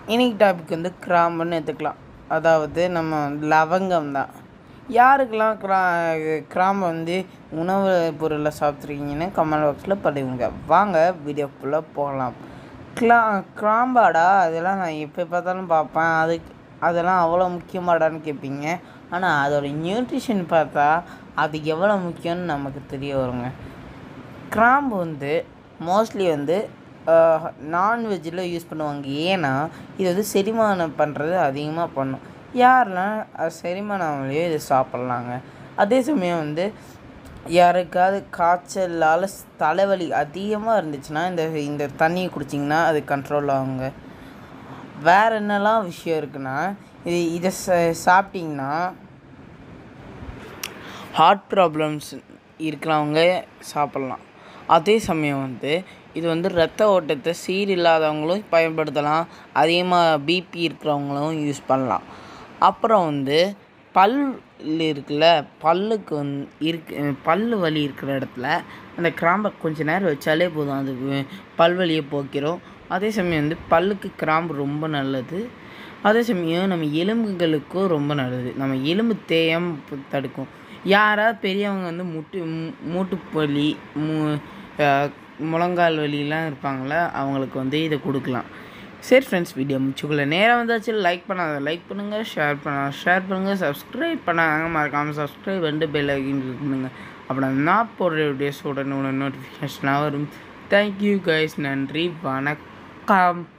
இன்னைக்கு டாபிக் வந்து கிராம்புன்னு எடுத்துக்கலாம் அதாவது நம்ம லவங்கம் தான் யாருக்கெல்லாம் கிரா கிராம்பு வந்து உணவு பொருளை சாப்பிட்ருக்கீங்கன்னு கமெண்ட் பாக்ஸில் பதிவுங்க வாங்க வீடியோக்குள்ளே போகலாம் கிளா கிராம்பாடா அதெல்லாம் நான் எப்போ பார்த்தாலும் பார்ப்பேன் அதுக்கு அதெல்லாம் அவ்வளோ முக்கியமாடான்னு கேட்பீங்க ஆனால் அதோட நியூட்ரிஷன் பார்த்தா அது எவ்வளோ முக்கியம்னு நமக்கு தெரிய வருங்க கிராம்பு வந்து மோஸ்ட்லி வந்து நான்வெஜ்ஜில் யூஸ் பண்ணுவாங்க ஏன்னா இது வந்து செரிமானம் பண்ணுறது அதிகமாக பண்ணும் யாரெல்லாம் அது செரிமானம் ஆகலையோ இதை சாப்பிட்லாங்க அதே சமயம் வந்து யாருக்காவது காய்ச்சலால் தலைவலி அதிகமாக இருந்துச்சுன்னா இந்த இந்த தண்ணியை குடிச்சிங்கன்னா அது கண்ட்ரோல் ஆகுங்க வேறு என்னெல்லாம் விஷயம் இருக்குன்னா இது இதை சாப்பிட்டிங்கன்னா ஹார்ட் ப்ராப்ளம்ஸ் இருக்கிறவங்க சாப்பிட்லாம் அதே சமயம் வந்து இது வந்து ரத்த ஓட்டத்தை சீர் இல்லாதவங்களும் பயன்படுத்தலாம் அதிகமாக பிபி இருக்கிறவங்களும் யூஸ் பண்ணலாம் அப்புறம் வந்து பல் இருக்குல்ல பல்லுக்கு வந்து இருக்கு பல் வலி இருக்கிற இடத்துல அந்த கிராம்பை கொஞ்ச நேரம் வச்சாலே போதும் அது பல்வலியை போக்கிரும் அதே சமயம் வந்து பல்லுக்கு கிராம்பு ரொம்ப நல்லது அதே சமயம் நம்ம எலும்புகளுக்கும் ரொம்ப நல்லது நம்ம எலும்பு தேயம் தடுக்கும் யாராவது பெரியவங்க வந்து முட்டு மூட்டு வலி மூ முழங்கால் வலிலாம் இருப்பாங்களே அவங்களுக்கு வந்து இதை கொடுக்கலாம் சரி ஃப்ரெண்ட்ஸ் வீடியோ முடிச்சுக்குள்ள நேராக வந்தாச்சு லைக் பண்ணாத லைக் பண்ணுங்கள் ஷேர் பண்ண ஷேர் பண்ணுங்கள் சப்ஸ்கிரைப் பண்ணாங்க மறக்காமல் சப்ஸ்கிரைப் வந்து பெல் ஐக்கின் பண்ணுங்கள் அப்படின்னா நான் போடுற வீடியோஸ் உடனே உடனே நோட்டிஃபிகேஷனாக வரும் தேங்க்யூ கைஸ் நன்றி வணக்கம்